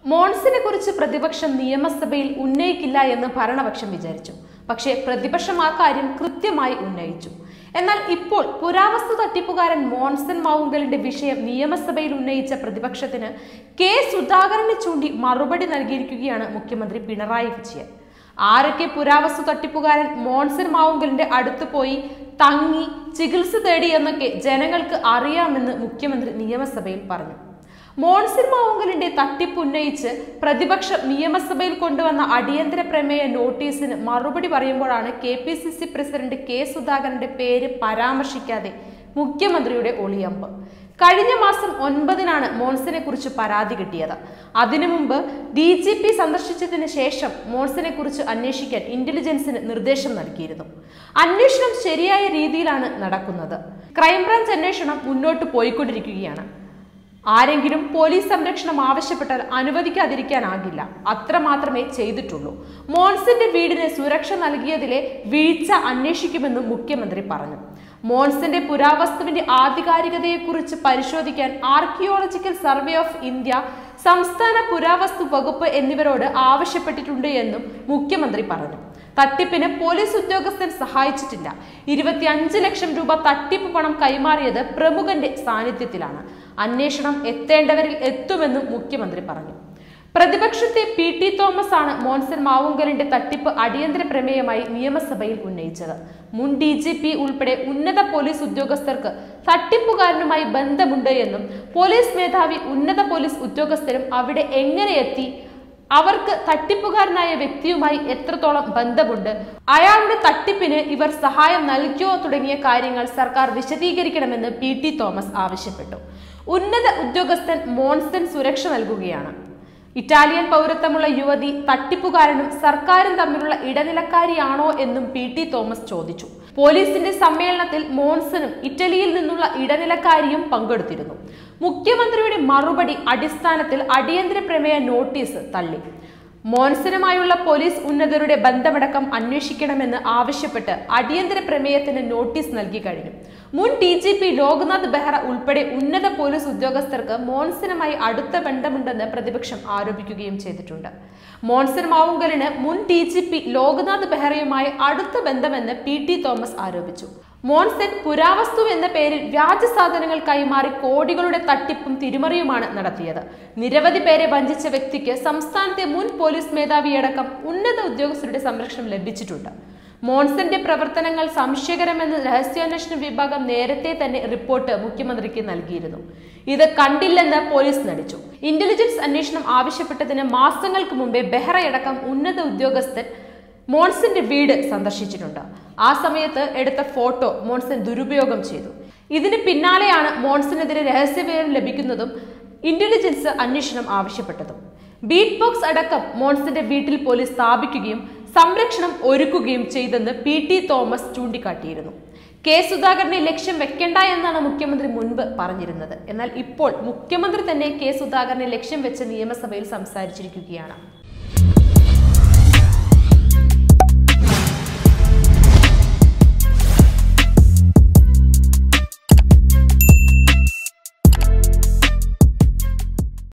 മോൺസിനെ കുറിച്ച് പ്രതിപക്ഷം നിയമസഭയിൽ ഉന്നയിക്കില്ല എന്ന് ഭരണപക്ഷം വിചാരിച്ചു പക്ഷേ പ്രതിപക്ഷം ആ കാര്യം കൃത്യമായി ഉന്നയിച്ചു എന്നാൽ ഇപ്പോൾ പുരാവസ്തു തട്ടിപ്പുകാരൻ മോൺസൺ മാവുങ്കലിന്റെ വിഷയം നിയമസഭയിൽ ഉന്നയിച്ച പ്രതിപക്ഷത്തിന് കെ സുധാകരനെ ചൂണ്ടി മറുപടി നൽകിയിരിക്കുകയാണ് മുഖ്യമന്ത്രി പിണറായി വിജയൻ ആരൊക്കെ പുരാവസ്തു തട്ടിപ്പുകാരൻ മോൺസൺ മാവുങ്കലിന്റെ അടുത്ത് പോയി തങ്ങി ചികിത്സ തേടി എന്നൊക്കെ ജനങ്ങൾക്ക് അറിയാമെന്ന് മുഖ്യമന്ത്രി നിയമസഭയിൽ പറഞ്ഞു മോൺസിൻ മാവുങ്കലിന്റെ തട്ടിപ്പ് ഉന്നയിച്ച് പ്രതിപക്ഷം നിയമസഭയിൽ കൊണ്ടുവന്ന അടിയന്തര പ്രമേയ നോട്ടീസിന് മറുപടി പറയുമ്പോഴാണ് K P C C president K സുധാകരന്റെ പേര് പരാമർശിക്കാതെ മുഖ്യമന്ത്രിയുടെ ഒളിയമ്പ് കഴിഞ്ഞ മാസം ഒൻപതിനാണ് മോൺസിനെ കുറിച്ച് പരാതി കിട്ടിയത് അതിനു മുമ്പ് ഡി ജി പി സന്ദർശിച്ചതിന് ശേഷം മോൺസിനെ കുറിച്ച് അന്വേഷിക്കാൻ ഇന്റലിജൻസിന് നിർദ്ദേശം നൽകിയിരുന്നു അന്വേഷണം ശരിയായ രീതിയിലാണ് നടക്കുന്നത് ക്രൈംബ്രാഞ്ച് അന്വേഷണം മുന്നോട്ട് പോയിക്കൊണ്ടിരിക്കുകയാണ് ആരെങ്കിലും പോലീസ് സംരക്ഷണം ആവശ്യപ്പെട്ടാൽ അനുവദിക്കാതിരിക്കാനാകില്ല അത്ര മാത്രമേ ചെയ്തിട്ടുള്ളൂ മോൺസിന്റെ വീടിന് സുരക്ഷ നൽകിയതിലെ വീഴ്ച അന്വേഷിക്കുമെന്നും മുഖ്യമന്ത്രി പറഞ്ഞു മോൺസിന്റെ പുരാവസ്തുവിന്റെ ആധികാരികതയെക്കുറിച്ച് പരിശോധിക്കാൻ ആർക്കിയോളജിക്കൽ സർവേ ഓഫ് ഇന്ത്യ സംസ്ഥാന പുരാവസ്തു വകുപ്പ് എന്നിവരോട് ആവശ്യപ്പെട്ടിട്ടുണ്ട് എന്നും മുഖ്യമന്ത്രി പറഞ്ഞു തട്ടിപ്പിന് പോലീസ് ഉദ്യോഗസ്ഥൻ സഹായിച്ചിട്ടില്ല ഇരുപത്തിയഞ്ച് ലക്ഷം രൂപ തട്ടിപ്പ് പണം കൈമാറിയത് പ്രമുഖന്റെ സാന്നിധ്യത്തിലാണ് അന്വേഷണം എത്തേണ്ടവരിൽ എത്തുമെന്നും മുഖ്യമന്ത്രി പറഞ്ഞു പ്രതിപക്ഷത്തെ പി ടി തോമസ് ആണ് മോൻസൺ മാവുങ്കലിന്റെ തട്ടിപ്പ് അടിയന്തര പ്രമേയമായി നിയമസഭയിൽ ഉന്നയിച്ചത് മുൻ ഡി ജി പി ഉൾപ്പെടെ ഉന്നത പോലീസ് ഉദ്യോഗസ്ഥർക്ക് തട്ടിപ്പുകാരനുമായി ബന്ധമുണ്ട് എന്നും പോലീസ് മേധാവി ഉന്നത പോലീസ് ഉദ്യോഗസ്ഥരും അവിടെ എങ്ങനെ എത്തി അവർക്ക് തട്ടിപ്പുകാരനായ വ്യക്തിയുമായി എത്രത്തോളം ബന്ധമുണ്ട് അയാളുടെ തട്ടിപ്പിന് ഇവർ സഹായം നൽകിയോ തുടങ്ങിയ കാര്യങ്ങൾ സർക്കാർ വിശദീകരിക്കണമെന്ന് പി ടി തോമസ് ആവശ്യപ്പെട്ടു ഉന്നത ഉദ്യോഗസ്ഥൻ മോൺസൺ സുരക്ഷ നൽകുകയാണ് ഇറ്റാലിയൻ പൗരത്വമുള്ള യുവതി തട്ടിപ്പുകാരനും സർക്കാരും തമ്മിലുള്ള ഇടനിലക്കാരിയാണോ എന്നും പി ടി തോമസ് ചോദിച്ചു പോലീസിന്റെ സമ്മേളനത്തിൽ മോൺസണും ഇറ്റലിയിൽ നിന്നുള്ള ഇടനിലക്കാരിയും പങ്കെടുത്തിരുന്നു മുഖ്യമന്ത്രിയുടെ മറുപടി അടിസ്ഥാനത്തിൽ അടിയന്തര പ്രമേയ നോട്ടീസ് തള്ളി മോൻസനുമായുള്ള പോലീസ് ഉന്നതരുടെ ബന്ധമടക്കം അന്വേഷിക്കണമെന്ന് ആവശ്യപ്പെട്ട് അടിയന്തര പ്രമേയത്തിന് നോട്ടീസ് നൽകി കഴിഞ്ഞു മുൻ D G P Loknath Behra ഉൾപ്പെടെ ഉന്നത പോലീസ് ഉദ്യോഗസ്ഥർക്ക് മോൺസനുമായി അടുത്ത ബന്ധമുണ്ടെന്ന് പ്രതിപക്ഷം ആരോപിക്കുകയും ചെയ്തിട്ടുണ്ട് മോൺസൺ മാവുങ്കലിന് മുൻ ഡി ജി പി ലോക്നാഥ് ബെഹ്റയുമായി അടുത്ത ബന്ധമെന്ന് പി ടി തോമസ് ആരോപിച്ചു മോൺസൺ പുരാവസ്തു എന്ന പേരിൽ വ്യാജ സാധനങ്ങൾ കൈമാറി കോടികളുടെ തട്ടിപ്പും തിരിമറിയുമാണ് നടത്തിയത് നിരവധി പേരെ വഞ്ചിച്ച വ്യക്തിക്ക് സംസ്ഥാനത്തെ മുൻ പോലീസ് മേധാവിയടക്കം ഉന്നത ഉദ്യോഗസ്ഥരുടെ സംരക്ഷണം ലഭിച്ചിട്ടുണ്ട് മോൺസന്റെ പ്രവർത്തനങ്ങൾ സംശയകരമെന്ന് രഹസ്യാന്വേഷണ വിഭാഗം നേരത്തെ തന്നെ റിപ്പോർട്ട് മുഖ്യമന്ത്രിക്ക് നൽകിയിരുന്നു ഇത് കണ്ടില്ലെന്ന് പോലീസ് നടിച്ചു ഇന്റലിജൻസ് അന്വേഷണം ആവശ്യപ്പെട്ടതിന് മാസങ്ങൾക്ക് മുമ്പേ ബെഹ്റയടക്കം ഉന്നത ഉദ്യോഗസ്ഥൻ മോൺസിന്റെ വീട് സന്ദർശിച്ചിട്ടുണ്ട് ആ സമയത്ത് എടുത്ത ഫോട്ടോ മോൺസൺ ദുരുപയോഗം ചെയ്തു ഇതിന് പിന്നാലെയാണ് മോൺസിനെതിരെ രഹസ്യവിവരം ലഭിക്കുന്നതും ഇന്റലിജൻസ് അന്വേഷണം ആവശ്യപ്പെട്ടതും ബീറ്റ് ബോക്സ് അടക്കം മോൺസിന്റെ വീട്ടിൽ പോലീസ് സ്ഥാപിക്കുകയും സംരക്ഷണം ഒരുക്കുകയും ചെയ്തെന്ന് പി ടി തോമസ് ചൂണ്ടിക്കാട്ടിയിരുന്നു കെ സുധാകരനെ ലക്ഷ്യം വെക്കേണ്ട എന്നാണ് മുഖ്യമന്ത്രി മുൻപ് പറഞ്ഞിരുന്നത് എന്നാൽ ഇപ്പോൾ മുഖ്യമന്ത്രി തന്നെ കെ സുധാകരനെ ലക്ഷ്യം വെച്ച് നിയമസഭയിൽ സംസാരിച്ചിരിക്കുകയാണ്